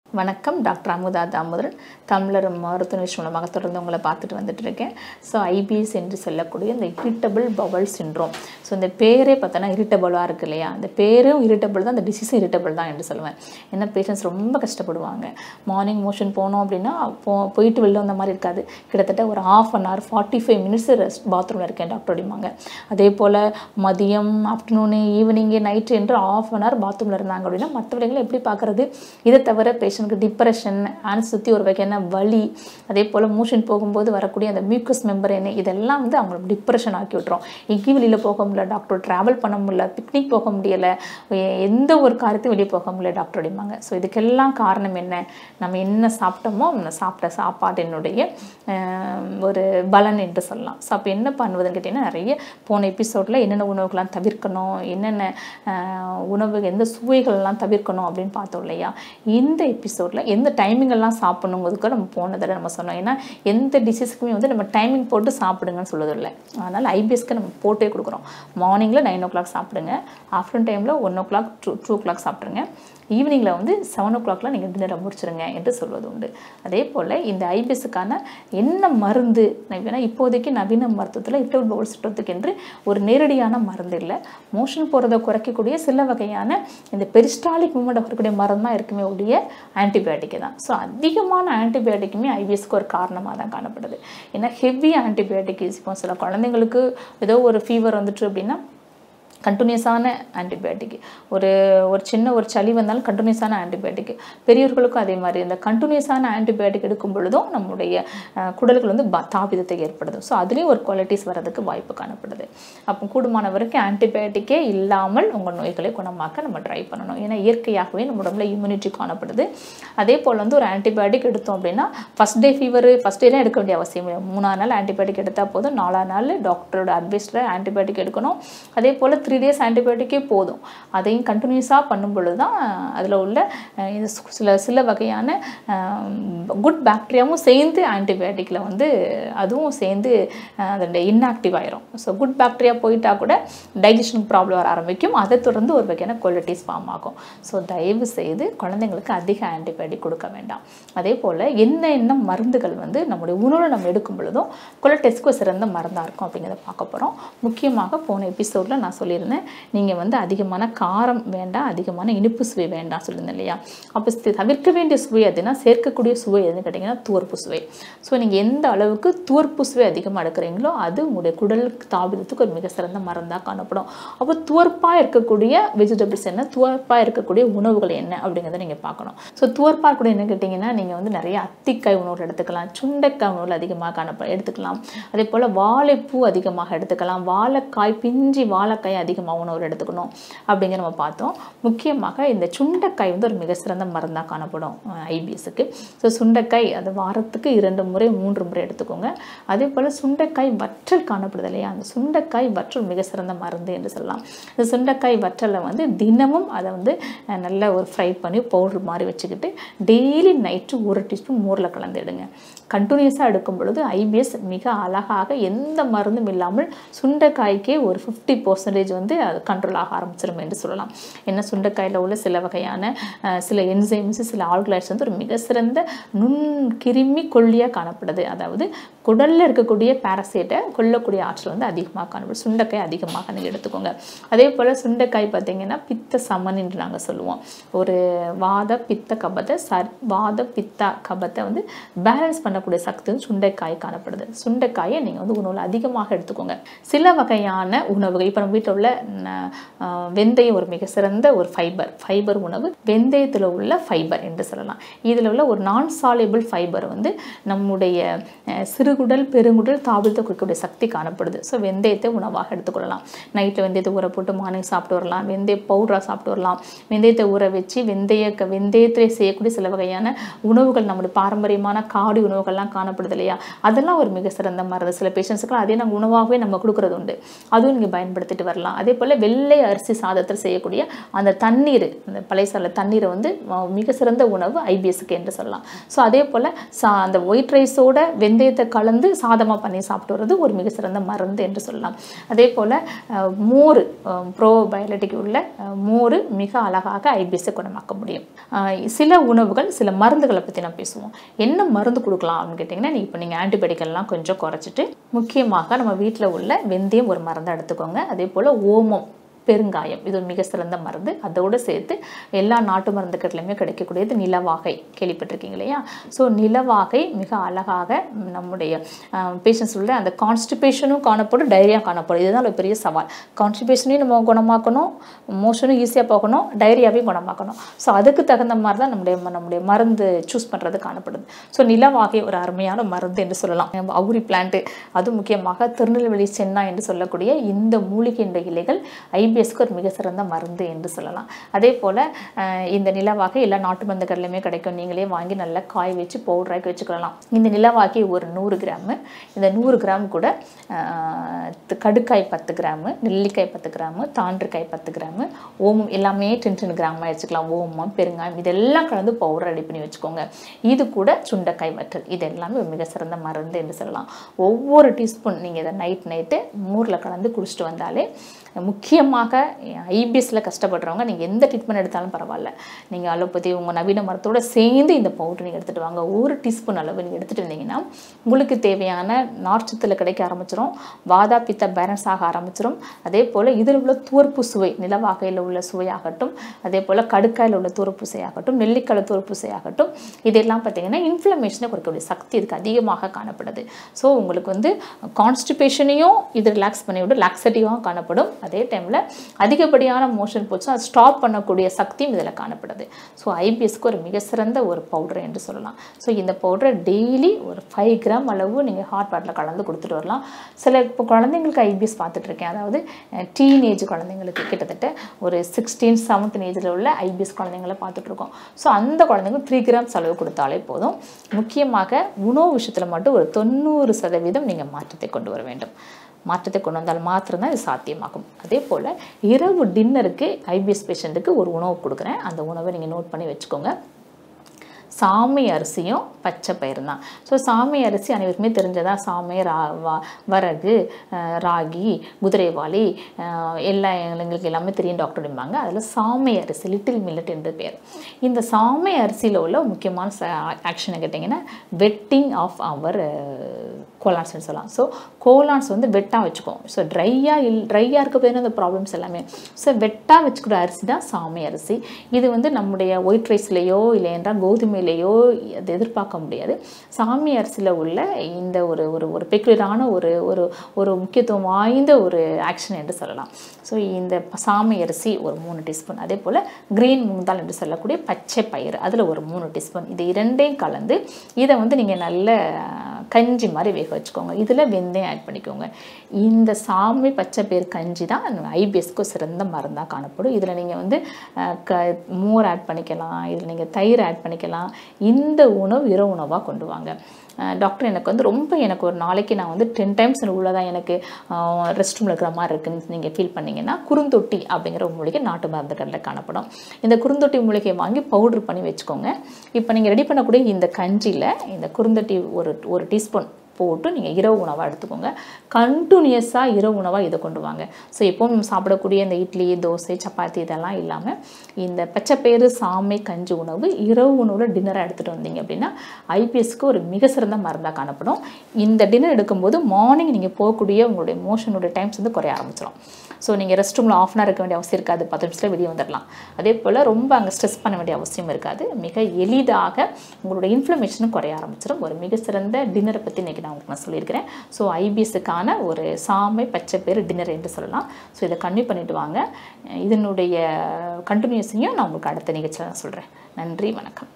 வணக்கம் டாக்டர் அமுதா தாமோதரன் தமிழர் மருத்துவ நிஷ் மூலமாக தொடர்ந்து உங்களை பார்த்துட்டு வந்துட்டு இருக்கேன் ஸோ ஐபிஎஸ் என்று சொல்லக்கூடிய இந்த இரிட்டபிள் பவல் சின்ரோம் ஸோ இந்த பேரே பார்த்தோன்னா இரிட்டபிளாக இருக்கு இல்லையா அந்த பேரும் இரிட்டபிள் தான் அந்த டிசீஸும் இரிட்டபிள் தான் என்று சொல்லுவேன் ஏன்னா பேஷண்ட்ஸ் ரொம்ப கஷ்டப்படுவாங்க மார்னிங் மோஷன் போனோம் அப்படின்னா போ போயிட்டு வெளில வந்த மாதிரி இருக்காது கிட்டத்தட்ட ஒரு half an hour forty five minutes rest பாத்ரூமில் இருக்கேன் டாக்டர் அப்படிம்பாங்க அதே போல் மதியம் ஆஃப்டர்நூனு ஈவினிங்கு நைட்டு என்று ஆஃப் அன் ஹவர் பாத்ரூமில் இருந்தாங்க அப்படின்னா மற்ற வேலைகளை எப்படி பார்க்குறது இதை தவிர பேஷண்ட்டுக்கு டிப்ரெஷன் ஆன்ஸ் சுற்றி ஒரு வகையான வலி அதே போல் மோஷன் போகும்போது வரக்கூடிய அந்த மியூக்கஸ் மெம்பரேனு இதெல்லாம் வந்து அவங்களுக்கு டிப்ரெஷன் ஆக்கி விட்டுரும் எங்கேயும் வெளியில் போக முடியல டாக்டர் ட்ராவல் பண்ண முடியல பிக்னிக் போக முடியலை எந்த ஒரு காரியத்தையும் வெளியே போக முடியல டாக்டர் அப்படிம்பாங்க ஸோ இதுக்கெல்லாம் காரணம் என்ன நம்ம என்ன சாப்பிட்டோமோ நம்ம சாப்பிட்ட சாப்பாட்டினுடைய ஆஹ், ஒரு பலன் என்று சொல்லலாம் ஸோ அப்போ என்ன பண்ணுவதுன்னு கேட்டிங்கன்னா நிறைய போன எபிசோடில் என்னென்ன உணவுகள்லாம் தவிர்க்கணும் என்னென்ன ஆஹ், உணவு எந்த சுவைகள்லாம் தவிர்க்கணும் அப்படின்னு பார்த்தோம் இல்லையா இந்த எபிசோடில் எந்த டைமிங் எல்லாம் சாப்பிடணுங்கிறதுக்கு நம்ம போன தடவை நம்ம சொன்னோம் ஏன்னா எந்த டிசீஸுக்குமே வந்து நம்ம டைமிங் போட்டு சாப்பிடுங்கன்னு சொல்லுறது இல்லை அதனால் ஐபிஎஸ்க்கு நம்ம போட்டே கொடுக்குறோம் மார்னிங்கில் நைன் ஓ கிளாக் சாப்பிடுங்க ஆஃப்டர்நூன் டைமில் one o'clock to two o'clock சாப்பிட்ருங்க ஈவினிங்கில் வந்து செவன் ஓ கிளாக்லாம் நீங்கள் டின்னரை முடிச்சிருங்க என்று சொல்வது உண்டு அதே போல் இந்த ஐபிஎஸ்க்கான என்ன மருந்து ஏன்னா இப்போதைக்கு நவீன மருத்துவத்தில் இட்டபிள் பவுல் சிற்றத்துக்கு என்று ஒரு நேரடியான மருந்து இல்லை மோஷன் போகிறத குறைக்கக்கூடிய சில வகையான இந்த பெரிஸ்டாலிக் மூமெண்ட் வரக்கூடிய மருந்து தான் இருக்குமே ஒழிய ஆன்டிபயோட்டிக் தான் ஸோ அதிகமான ஆன்டிபயோட்டிக்குமே ஐபிஎஸ்க்கு ஒரு காரணமாக தான் காணப்படுது ஏன்னா ஹெவி ஆன்டிபயோட்டிக் இப்போ சில குழந்தைங்களுக்கு ஏதோ ஒரு ஃபீவர் வந்துட்டு அப்படின்னா கண்டினியூஸான ஆன்டிபயோட்டிக் ஒரு ஒரு சின்ன ஒரு சளி வந்தாலும் கண்டினியூஸான ஆன்டிபயோட்டிக் பெரியவர்களுக்கும் அதே மாதிரி இந்த கண்டினியூஸான ஆன்டிபயோட்டிக் எடுக்கும் பொழுதும் நம்முடைய அஹ், குடல்கள் வந்து ப- தாபிதத்தை ஏற்படுது ஸோ அதுலேயும் ஒரு குவாலிட்டிஸ் வர்றதுக்கு வாய்ப்பு காணப்படுது அப்போ கூடுமான வரைக்கும் ஆன்டிபயோட்டிக்கே இல்லாமல் உங்கள் நோய்களை குணமாக்க நம்ம ட்ரை பண்ணணும் ஏன்னா இயற்கையாகவே நம்ம உடம்புல இம்யூனிட்டி காணப்படுது அதே போல் வந்து ஒரு ஆன்டிபயோட்டிக் எடுத்தோம் அப்படின்னா ஃபஸ்ட் டே ஃபீவர் ஃபஸ்ட் டேலாம் எடுக்க வேண்டிய அவசியம் இல்லை மூணாவது நாள் ஆன்டிபயோட்டிக் எடுத்தால் போதும் நாலாவது நாள் டாக்டரோட அட்வைஸில் ஆன்டிபயோட்டிக் எடுக்கணும் அதே போல் த்ரீ டேஸ் ஆன்டிபயோட்டிக்கே போதும் அதையும் கண்டினியூஸாக பண்ணும் பொழுது தான் அதில் உள்ள அஹ், இந்த சு- சில சில வகையான குட் பாக்டீரியாவும் சேர்ந்து ஆன்டிபயோட்டிக்கில் வந்து அதுவும் சேர்ந்து அஹ், அதோட இன்ஆக்டிவ் ஆயிரும் ஸோ குட் பாக்டீரியா போயிட்டா கூட டைஜஷன் ப்ராப்ளம் வர ஆரம்பிக்கும் அதை தொடர்ந்து ஒரு வகையான குவாலிட்டிஸ் ஃபார்ம் ஆகும் ஸோ தயவு செய்து குழந்தைங்களுக்கு அதிக ஆன்டிபயோட்டிக் கொடுக்க வேண்டாம் அதே போல் என்ன என்ன மருந்துகள் வந்து நம்முடைய உணவில் நம்ம எடுக்கும் பொழுதும் கொலட்டெஸ்க்கு சிறந்த மருந்தாக இருக்கும் அப்படிங்கிறத பார்க்க போகிறோம் முக்கியமாக போன எபிசோடில் நான் சொல்லியிருந்தேன் நீங்கள் வந்து அதிகமான காரம் வேண்டாம் அதிகமான இனிப்பு சுவை வேண்டாம் சொல்லியிருந்தேன் இல்லையா அப்போ சி- தவிர்க்க வேண்டிய சுவை எதுனா சேர்க்கக்கூடிய சுவை எதுன்னு கேட்டிங்கன்னா துவர்ப்பு சுவை ஸோ நீங்கள் எந்த அளவுக்கு துவர்ப்பு சுவை அதிகமாக எடுக்கிறீங்களோ அது உங்களுடைய குடலுக்கு தாபிதத்துக்கு ஒரு மிக சிறந்த மருந்தாக காணப்படும் அப்போ துவர்ப்பாக இருக்கக்கூடிய வெஜிடபிள்ஸ் என்ன துவர்ப்பாக இருக்கக்கூடிய உணவுகள் என்ன அப்படிங்கிறத நீங்கள் பார்க்கணும் ஸோ துவர்ப்பாக கூட என்ன கேட்டிங்கன்னா நீங்கள் வந்து நிறைய அத்திக்காய் உணவுகள் எடுத்துக்கலாம் சுண்டைக்காய் உணவுகள் அதிகமாக காணப்ப எடுத்துக்கலாம் அதே போல் வாழைப்பூ அதிகமாக எடுத்துக்கலாம் வாழைக்காய் பிஞ்சி வாழைக்காய் அதிகமாக உணவு எடுத்துக்கணும் அப்படிங்கிற நம்ம பார்த்தோம் முக்கியமாக இந்த சுண்டைக்காய் வந்து ஒரு மிக சிறந்த மருந்தாக காணப்படும் ஐபிஎஸ்க்கு ஸோ சுண்டைக்காய் அது வாரத்துக்கு இரண்டு முறை மூன்று முறை எடுத்துக்கோங்க அதே போல் சுண்டைக்காய் வற்றல் காணப்படுது இல்லையா அந்த சுண்டைக்காய் வற்றல் மிக சிறந்த மருந்து என்று சொல்லலாம் இந்த சுண்டைக்காய் வற்றலை வந்து தினமும் அதை வந்து அஹ், நல்லா ஒரு ஃப்ரை பண்ணி பவுடர் மாதிரி வச்சுக்கிட்டு டெய்லி நைட்டு ஒரு டீஸ்பூன் மோரில் கலந்துடுங்க கண்டினியூஸாக எடுக்கும் பொழுது ஐபிஎஸ் மிக அழகாக எந்த மருந்தும் இல்லாமல் சுண்டைக்காய்க்கே ஒரு ஃபிஃப்டி பர்சன்டேஜ் வந்து அது கண்ட்ரோல் ஆக ஆரம்பிச்சிடும் என்று சொல்லலாம் ஏன்னா சுண்டைக்காயில் உள்ள சில வகையான அஹ், சில என்சைம்ஸ் சில ஆல்கலைட்ஸ் வந்து ஒரு மிக சிறந்த நுண் கிருமி கொல்லியாக காணப்படுது அதாவது குடலில் இருக்கக்கூடிய பாரசைட்டை கொல்லக்கூடிய ஆற்றல் வந்து அதிகமாக காணப்படும் சுண்டைக்காய் அதிகமாக நீங்கள் எடுத்துக்கோங்க அதே போல் சுண்டைக்காய் பார்த்தீங்கன்னா பித்த சமன் என்று நாங்கள் சொல்லுவோம் ஒரு வாத பித்த கபத்தை சர் வாத பித்த கபத்தை வந்து பேலன்ஸ் பண்ணக்கூடிய சக்தி வந்து சுண்டைக்காய் காணப்படுது சுண்டைக்காயை நீங்கள் வந்து உணவில் அதிகமாக எடுத்துக்கோங்க சில வகையான உணவுகள் இப்போ நம்ம வீட்டில் உள்ள ந- ஆஹ் வெந்தயம் ஒரு மிக சிறந்த ஒரு ஃபைபர் ஃபைபர் உணவு வெந்தயத்தில் உள்ள ஃபைபர் என்று சொல்லலாம் இதில் உள்ள ஒரு நான் சாலிபிள் ஃபைபர் வந்து நம்முடைய அஹ், சிறுகுடல் பெருங்குடல் தாபிதத்தை குறிக்கக்கூடிய சக்தி காணப்படுது ஸோ வெந்தயத்தை உணவாக எடுத்துக்கொள்ளலாம் நைட்டில் வெந்தயத்தை ஊற போட்டு மார்னிங் சாப்பிட்டு வரலாம் வெந்தய பவுடராக சாப்பிட்டு வரலாம் வெந்தயத்தை ஊற வச்சு வெந்தய க- வெந்தயத்திலே செய்யக்கூடிய சில வகையான உணவுகள் நம்முடைய பாரம்பரியமான காடி உணவுகள்லாம் காணப்படுது இல்லையா அதெல்லாம் ஒரு மிக சிறந்த மருந்து சில பேஷண்ட்ஸுக்குலாம் அதே நாங்கள் உணவாகவே நம்ம கொடுக்குறது உண்டு அதுவும் நீங்கள் பயன்படுத்திட்டு வரலாம் அதே போல் வெள்ளை அரிசி சாதத்தில் செய்யக்கூடிய அந்த தண்ணீர் அந்த பழைய சால தண்ணீரை வந்து அஹ், மிக சிறந்த உணவு ஐபிஎஸ்க்கு என்று சொல்லலாம் ஸோ அதே போல் சா அந்த ஒயிட் ரைஸோட வெந்தயத்தை கலந்து கலந்து சாதமாக பண்ணி சாப்பிட்டு வர்றது ஒரு மிக சிறந்த மருந்து என்று சொல்லலாம் அதே போல் அஹ், மோர் ப்ரோபயோட்டிக் உள்ள அஹ், மோர் மிக அழகாக ஐபிஎஸ்ஸை குணமாக்க முடியும் அஹ், சில உணவுகள் சில மருந்துகளை பற்றி நான் பேசுவோம் என்ன மருந்து கொடுக்கலாம் அப்படின்னு கேட்டிங்கன்னா நீ இப்போ நீங்கள் ஆன்டிபயோட்டிக்கெல்லாம் கொஞ்சம் குறைச்சிட்டு முக்கியமாக நம்ம வீட்டில் உள்ள வெந்தயம் ஒரு மருந்தை எடுத்துக்கோங்க அதே போல் ஓமம் பெருங்காயம் இது ஒரு மிக சிறந்த மருந்து அதோடு சேர்த்து எல்லா நாட்டு மருந்து கடையிலுமே கிடைக்கக்கூடியது நிலவாகை கேள்விப்பட்டிருக்கீங்க இல்லையா ஸோ நிலவாகை மிக அழகாக ம், நம்முடைய பேஷண்ட்ஸ் உள்ள அந்த கான்ஸ்டிபேஷனும் காணப்படும் டைரியா காணப்படும் இதுதான் ஒரு பெரிய சவால் கான்ஸ்டிபேஷனையும் நம்ம குணமாக்கணும் மோஷனும் ஈஸியாக போகணும் டைரியாவையும் குணமாக்கணும் ஸோ அதுக்கு தகுந்த மாதிரி தான் நம்முடைய நம்முடைய மருந்து சூஸ் பண்ணுறது காணப்படுது ஸோ நிலவாகை ஒரு அருமையான மருந்து என்று சொல்லலாம் நம்ம அவுரி பிளான்ட்டு அதுவும் முக்கியமாக திருநெல்வேலி சென்னா என்று சொல்லக்கூடிய இந்த மூலிகை என்ற இலைகள் ஐபிஎஸ்க்கு ஒரு மிக சிறந்த மருந்து என்று சொல்லலாம் அதே போல் இந்த நிலவாகை எல்லா நாட்டு மருந்து கடையிலுமே கிடைக்கும் நீங்களே வாங்கி நல்லா காய வச்சு பவுடராக்கி வச்சுக்கலாம் இந்த நிலவாகி ஒரு நூறு கிராமு இந்த நூறு கிராம் கூட அஹ், த- கடுக்காய் பத்து கிராமு நெல்லிக்காய் பத்து கிராமு தாண்டிக்காய் பத்து கிராமு ஓமம் எல்லாமே டென் டென் கிராமாக வச்சுக்கலாம் ஓமம் பெருங்காயம் இதெல்லாம் கலந்து பவுடர் ரெடி பண்ணி வச்சுக்கோங்க இது கூட சுண்டைக்காய் வற்றல் இது எல்லாமே ஒரு மிக சிறந்த மருந்து என்று சொல்லலாம் ஒவ்வொரு டீஸ்பூன் நீங்கள் இதை நைட் நைட்டு மோரில் கலந்து குடிச்சிட்டு வந்தாலே முக்கியமாக ஐபிஎஸ்ல கஷ்டப்படுறவங்க நீங்கள் எந்த ட்ரீட்மெண்ட் எடுத்தாலும் பரவாயில்ல நீங்கள் அலோபதி உங்கள் நவீன மருத்துவோட சேர்ந்து இந்த பவுடர் நீங்கள் எடுத்துகிட்டு வாங்க ஒரு டீஸ்பூன் அளவு நீங்கள் எடுத்துகிட்டு வந்தீங்கன்னா உங்களுக்கு தேவையான நார்ச்சத்தில் கிடைக்க ஆரம்பிச்சிரும் வாதா பித்த பேலன்ஸ் ஆக ஆரம்பிச்சிரும் அதே போல் இதில் உள்ள தூர்ப்பு சுவை நிலவாகையில் உள்ள சுவையாகட்டும் அதே போல் கடுக்காயில் உள்ள தூர்ப்பு சுவையாகட்டும் நெல்லிக்காயில் தூர்ப்பு சுவையாகட்டும் இதெல்லாம் பார்த்தீங்கன்னா இன்ஃப்ளமேஷனை குறைக்கக்கூடிய சக்தி இதுக்கு அதிகமாக காணப்படுது ஸோ உங்களுக்கு வந்து கான்ஸ்டிபேஷனையும் இது ரிலாக்ஸ் பண்ணி விடும் லாக்ஸேட்டிவாகவும் காணப்படும் அதே டைமில் அதிகப்படியான மோஷன் போச்சும் அது ஸ்டாப் பண்ணக்கூடிய சக்தியும் இதில் காணப்படுது ஸோ ஐபிஎஸ்க்கு ஒரு மிக சிறந்த ஒரு பவுடர் என்று சொல்லலாம் ஸோ இந்த பவுடரை டெய்லி ஒரு ஃபைவ் கிராம் அளவு நீங்கள் ஹாட் வாட்டரில் கலந்து கொடுத்துட்டு வரலாம் சில இப்போ குழந்தைங்களுக்கு ஐபிஎஸ் பார்த்துட்டு இருக்கேன் அதாவது டீனேஜ் குழந்தைங்களுக்கு கிட்டத்தட்ட ஒரு சிக்ஸ்டீன் செவன்த் ஏஜில் உள்ள ஐபிஎஸ் குழந்தைங்களை பார்த்துட்டு இருக்கோம் ஸோ அந்த குழந்தைங்க த்ரீ கிராம்ஸ் அளவு கொடுத்தாலே போதும் முக்கியமாக உணவு விஷயத்தில் மட்டும் ஒரு தொண்ணூறு சதவீதம் நீங்கள் மாற்றத்தை கொண்டு வர வேண்டும் மாற்றத்தை கொண்டு வந்தால் மாத்திரம்தான் இது சாத்தியமாகும் அதே போல் இரவு டின்னருக்கு ஐபிஎஸ் பேஷண்ட்டுக்கு ஒரு உணவு கொடுக்குறேன் அந்த உணவை நீங்கள் நோட் பண்ணி வச்சுக்கோங்க சாமை அரிசியும் பச்சை பயிரும் தான் ஸோ சாமை அரிசி அனைவருக்குமே தெரிஞ்சதா சாமை ரா வா- வரகு அஹ், ராகி குதிரைவாளி அஹ், எல்லா எங்களுக்கு எல்லாமே தெரியும் டாக்டர் அப்படிம்பாங்க அதில் சாமை அரிசி லிட்டில் மில்லட் என்று பேர் இந்த சாமை அரிசியில் உள்ள முக்கியமான ஆக்ஷனை கேட்டிங்கன்னா வெட்டிங் ஆஃப் அவர் கோலான்ஸ்னு சொல்லலாம் ஸோ கோலான்ஸ் வந்து வெட்டாக வச்சுக்கோம் ஸோ ட்ரையாக இல் ட்ரையாக இருக்க போது அந்த ப்ராப்ளம்ஸ் எல்லாமே ஸோ வெட்டாக வச்சுக்கிற அரிசி தான் சாமை அரிசி இது வந்து நம்முடைய ஒயிட் ரைஸ்லேயோ இல்லை என்றால் கோதுமையிலேயோ அது எதிர்பார்க்க முடியாது சாமி அரிசியில் உள்ள இந்த ஒரு ஒரு ஒரு பெக்குலரான ஒரு ஒரு ஒரு முக்கியத்துவம் வாய்ந்த ஒரு ஆக்ஷன் என்று சொல்லலாம் ஸோ இந்த ப- சாமை அரிசி ஒரு மூணு டீஸ்பூன் அதே போல் க்ரீன் மூங்தால் என்று சொல்லக்கூடிய பச்சை பயிறு அதில் ஒரு மூணு டீஸ்பூன் இது இரண்டையும் கலந்து இதை வந்து நீங்கள் நல்ல அஹ், கஞ்சி மாதிரி வேக வச்சுக்கோங்க இதில் வெந்தயம் ஆட் பண்ணிக்கோங்க இந்த சாமை பச்சை பயிர் கஞ்சி தான் ஐபிஎஸ்க்கு சிறந்த மருந்தாக காணப்படும் இதில் நீங்கள் வந்து அஹ், க மோர் ஆட் பண்ணிக்கலாம் இதில் நீங்கள் தயிர் ஆட் பண்ணிக்கலாம் இந்த உணவு இரவு உணவாக கொண்டு வாங்க அஹ், டாக்டர் எனக்கு வந்து ரொம்ப எனக்கு ஒரு நாளைக்கு நான் வந்து டென் டைம்ஸ் உள்ளதாக எனக்கு ரெஸ்ட் ரூமில் இருக்கிற மாதிரி இருக்குன்னு நீங்கள் ஃபீல் பண்ணீங்கன்னா குறுந்தொட்டி அப்படிங்கிற ஒரு மூலிகை நாட்டு மருந்து கடையில் காணப்படும் இந்த குறுந்தொட்டி மூலிகையை வாங்கி பவுடர் பண்ணி வச்சுக்கோங்க இப்போ நீங்கள் ரெடி பண்ணக்கூடிய இந்த கஞ்சியில் இந்த குறுந்தொட்டி ஒரு ஒரு டீஸ்பூன் போட்டு நீங்கள் இரவு உணவாக எடுத்துக்கோங்க கண்டினியூஸாக இரவு உணவாக இதை கொண்டு வாங்க ஸோ எப்பவும் நம்ம சாப்பிடக்கூடிய இந்த இட்லி தோசை சப்பாத்தி இதெல்லாம் இல்லாமல் இந்த பச்சைப்பயிறு சாமை கஞ்சி உணவு இரவு உணவில் டின்னராக எடுத்துகிட்டு வந்தீங்க அப்படின்னா ஐபிஎஸ்க்கு ஒரு மிக சிறந்த மருந்தாக காணப்படும் இந்த டின்னர் எடுக்கும்போது மார்னிங் நீங்கள் போகக்கூடிய உங்களுடைய மோஷனுடைய டைம்ஸ் வந்து குறைய ஆரம்பிச்சிடும் ஸோ நீங்கள் ரெஸ்ட் ரூமில் ஆஃப் இருக்க வேண்டிய அவசியம் இருக்காது பத்து நிமிஷத்தில் வெளியே வந்துடலாம் அதே போல் ரொம்ப அங்கே ஸ்ட்ரெஸ் பண்ண வேண்டிய அவசியம் இருக்காது மிக எளிதாக உங்களோட இன்ஃப்ளமேஷனும் குறைய ஆரம்பிச்சிடும் ஒரு மிக சிறந்த டின்னரை பற்றி இன்றைக்கி நான் உங்களுக்கு நான் சொல்லியிருக்கிறேன் ஸோ ஐபிஎஸ்க்கான ஒரு சாமை பச்சை பேர் டின்னர் என்று சொல்லலாம் ஸோ இதை கன்டினியூ பண்ணிட்டு வாங்க இதனுடைய கண்டினியூஸையும் நான் உங்களுக்கு அடுத்த நிகழ்ச்சியில் நான் சொல்கிறேன் நன்றி வணக்கம்